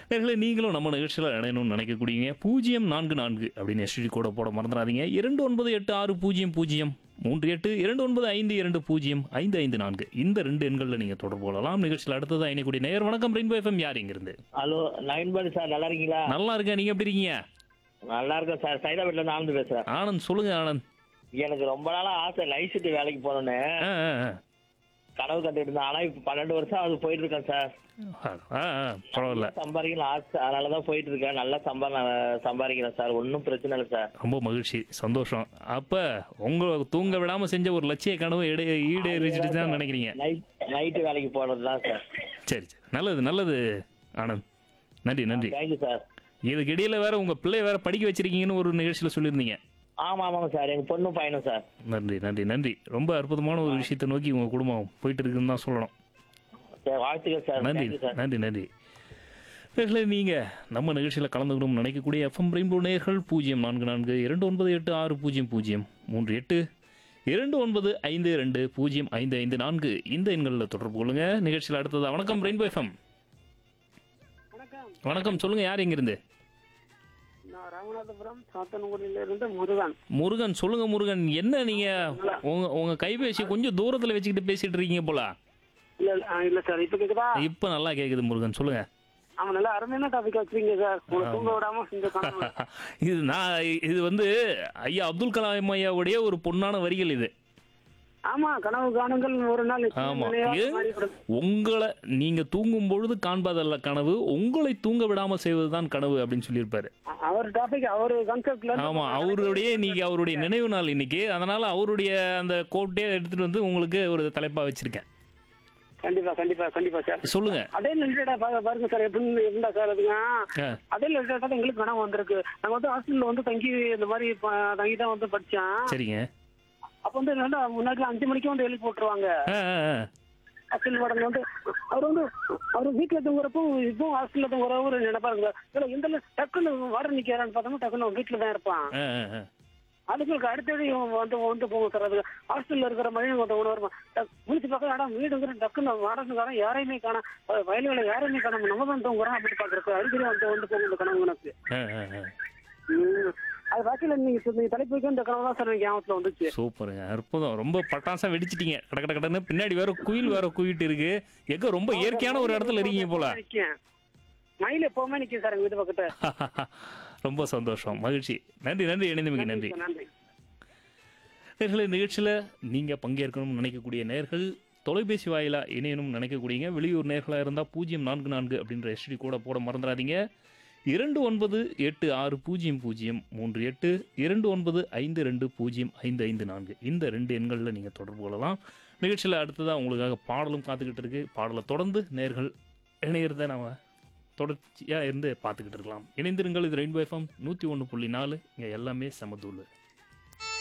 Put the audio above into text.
நேர்களே நீங்களும் நம்ம நிகழ்ச்சியில் இணையணும்னு நினைக்கக்கூடியங்க பூஜ்ஜியம் நான்கு நான்கு அப்படின்னு எஸ்டி கூட போட மறந்துடாதீங்க இரண்டு ஒன்பது எட்டு ஆறு பூஜ்ஜியம் பூஜ்ஜியம் மூன்று எட்டு இரண்டு ஒன்பது ஐந்து இரண்டு பூஜ்ஜியம் ஐந்து ஐந்து நான்கு இந்த ரெண்டு எண்களில் நீங்கள் தொடர்பு கொள்ளலாம் நிகழ்ச்சியில் அடுத்ததாக இணையக்கூடிய நேயர் வணக்கம் ரெயின்போ எஃப்எம் யார் இங்கிருந்து ஹலோ நயன்படி சார் நல்லா இருக்கீங்களா நல்லா இருக்கேன் நீங்கள் எப்படி இருக்கீங்க நல்லா இருக்கேன் சார் சைதாபேட்ல இருந்து ஆனந்த் பேசுறேன் ஆனந்த் சொல்லுங்க ஆனந்த் எனக்கு ரொம்ப நாளா ஆசை லைட் சிட்டி வேலைக்கு போகணும்னு ஆ ஆ, ஆ. கனவு கண்டுட்டு இருந்தேன் ஆனா இப்ப பன்னெண்டு வருஷம் அது போயிட்டு இருக்கேன் சார் ஆ ஆ பரவாயில்ல சம்பாதிக்கணும் ஆசை அதனாலதான் போயிட்டு இருக்கேன் நல்லா சம்பா சம்பாதிக்கிறேன் சார் ஒன்றும் பிரச்சனை இல்லை சார் ரொம்ப மகிழ்ச்சி சந்தோஷம் அப்போ உங்களை தூங்க விடாமல் செஞ்ச ஒரு லட்சிய கனவு ஈடு ஈடேறிச்சிட்டு தான் நினைக்கிறீங்க நைட் நைட்டு வேலைக்கு போறது தான் சார் சரி சரி நல்லது நல்லது ஆனந்த் நன்றி நன்றி தேங்க்யூ சார் இதுக்கு இடையில வேற உங்க பிள்ளை வேற படிக்க வச்சிருக்கீங்கன்னு ஒரு நிகழ்ச்சியில சொல்லியிருந்தீங்க ஆமா ஆமாங்க சார் எங்க பொண்ணும் பையனும் சார் நன்றி நன்றி நன்றி ரொம்ப அற்புதமான ஒரு விஷயத்தை நோக்கி உங்க குடும்பம் போயிட்டு இருக்குன்னு தான் சொல்லணும் சரி வாழ்த்துக்கள் சார் நன்றி தேங்க்யூ சார் நன்றி நன்றி நேர்களே நீங்க நம்ம நிகழ்ச்சியில் கலந்துக்கணும்னு நினைக்கக்கூடிய எஃப்எம் ரெயின்போ நேர்கள் பூஜ்ஜியம் நான்கு நான்கு இரண்டு ஒன்பது எட்டு ஆறு பூஜ்ஜியம் பூஜ்ஜியம் மூன்று எட்டு இரண்டு ஒன்பது ஐந்து ரெண்டு பூஜ்ஜியம் ஐந்து ஐந்து நான்கு இந்த எண்களில் தொடர்பு கொள்ளுங்க நிகழ்ச்சியில் அடுத்ததா வணக்கம் ரெயின்போ எஃப்எம் வணக்கம் வணக்கம் சொல்லுங்க யார் எங்கிருந்து நான் ராமநாதபுரம் சாத்தன்குடியில இருந்து முருகன் முருகன் சொல்லுங்க முருகன் என்ன நீங்க உங்க உங்க கைபேசி கொஞ்சம் தூரத்துல வச்சுக்கிட்டு பேசிட்டு இருக்கீங்க போல இல்ல இல்ல, ஆ, இல்ல சார் இப்ப கேக்குதா இப்ப நல்லா கேக்குது முருகன் சொல்லுங்க அவன் நல்லா அருமையான டாபிக் வச்சிருக்கீங்க சார் உங்களை தூங்க விடாம செஞ்ச கனவு இது நான் இது வந்து ஐயா அப்துல் கலாம் ஐயாவுடைய ஒரு பொன்னான வரிகள் இது ஆமா கனவு காணுங்கள் ஒரு நாள் நிச்சயம் ஆமா நினைவாக இது மாறிவிடும். உங்களை நீங்க தூங்கும் பொழுது காண்பதல்ல கனவு உங்களை தூங்க விடாம செய்வதுதான் கனவு அப்படின்னு சொல்லியிருப்பாரு அ- அவர் டாபிக் அவர் கான்செப்ட்ல ஆமா அவருடைய இன்னைக்கு அவருடைய நினைவு நாள் இன்னைக்கு அதனால அவருடைய அந்த கோட்டே எடுத்துட்டு வந்து உங்களுக்கு ஒரு தலைப்பா வச்சிருக்கேன் கண்டிப்பா கண்டிப்பா கண்டிப்பா சார் சொல்லுங்க அதே ரிலேட்டடா பாருங்க சார் எப்படி இருந்தா சார் அதுங்க ஆ, அதே ரிலேட்டடா எங்களுக்கு கனவு வந்திருக்கு நாங்க வந்து ஹாஸ்டல்ல வந்து தங்கி இந்த மாதிரி ப- தங்கி தான் வந்து படிச்சேன் சரிங்க அப்ப வந்து என்னன்னா முன்னாடி அஞ்சு மணிக்கு வந்து எழுதி போட்டுருவாங்க ஆ, ஆ, ஆ. ஹாஸ்டல் வார்டன் வந்து அவர் வந்து அவர் வீட்டுல தூங்குறப்போ இப்போ ஹாஸ்டல்ல தூங்குற ஒரு நினைப்பாருங்க இல்ல இந்த டக்குன்னு வார்டன் நிக்கிறான்னு பார்த்தோம்னா டக்குன்னு வீட்டுல தான் இருப்பான் ஆ, ஆ, ஆ. அதுங்களுக்கு அடுத்தது இவன் வந்து வந்து போகும் சார் அது ஹாஸ்டல்ல இருக்கிற மாதிரி வந்து ஒன்று வருமா முடிச்சு பார்க்க இடம் வீடுங்கிற டக்குன்னு வாடகைக்காரன் யாரையுமே காண வயல்களை யாரையுமே காண நம்ம தான் தூங்குறோம் அப்படி பாக்குறப்ப அடிக்கடி வந்து வந்து போகும் இந்த கனவு எனக்கு ஆ, ஆ, ஆ. உம். அது பாக்கியில நீங்க சொன்ன- நீங்க தலைப்பு வைக்க இந்த கனவு தான் சார் எனக்கு ஞாபகத்துல வந்துச்சு சூப்பருங்க அற்புதம் ரொம்ப பட்டாசா வெடிச்சிட்டீங்க கட கட கடன்னு பின்னாடி வேற குயில் வேற குயிட்டு இருக்கு எங்க ரொம்ப இயற்கையான ஒரு இடத்துல இருக்கீங்க போல நிக்கேன். மயில் எப்பவுமே நிக்கும் சார் எங்க வீட்டு பக்கத்துல ரொம்ப சந்தோஷம் மகிழ்ச்சி நன்றி நன்றி இணைந்தமைக்கு நன்றி சார், நன்றி நேர்களை நிகழ்ச்சியில் நீங்கள் பங்கேற்கணும்னு நினைக்கக்கூடிய நேர்கள் தொலைபேசி வாயிலா இணையணும்னு நினைக்கக்கூடியங்க வெளியூர் நேர்களாக இருந்தால் பூஜ்ஜியம் நான்கு நான்கு அப்படின்ற எஸ்டி கூட போட மறந்துடாதீங்க இரண்டு ஒன்பது எட்டு ஆறு பூஜ்ஜியம் பூஜ்ஜியம் மூன்று எட்டு இரண்டு ஒன்பது ஐந்து ரெண்டு பூஜ்ஜியம் ஐந்து ஐந்து நான்கு இந்த ரெண்டு எண்களில் நீங்கள் தொடர்பு கொள்ளலாம் நிகழ்ச்சியில் அடுத்ததாக உங்களுக்காக பாடலும் காத்துக்கிட்டு இருக்கு பாடலை தொடர்ந்து நேர்கள் இணையிறத நம்ம தொடர்ச்சியாக இருந்து பார்த்துக்கிட்டு இருக்கலாம் இணைந்திருங்கள் இது ரெயின்போ எஃப்எம் நூற்றி ஒன்று புள்ளி நாலு இங்கே எல்லாமே சமதூள்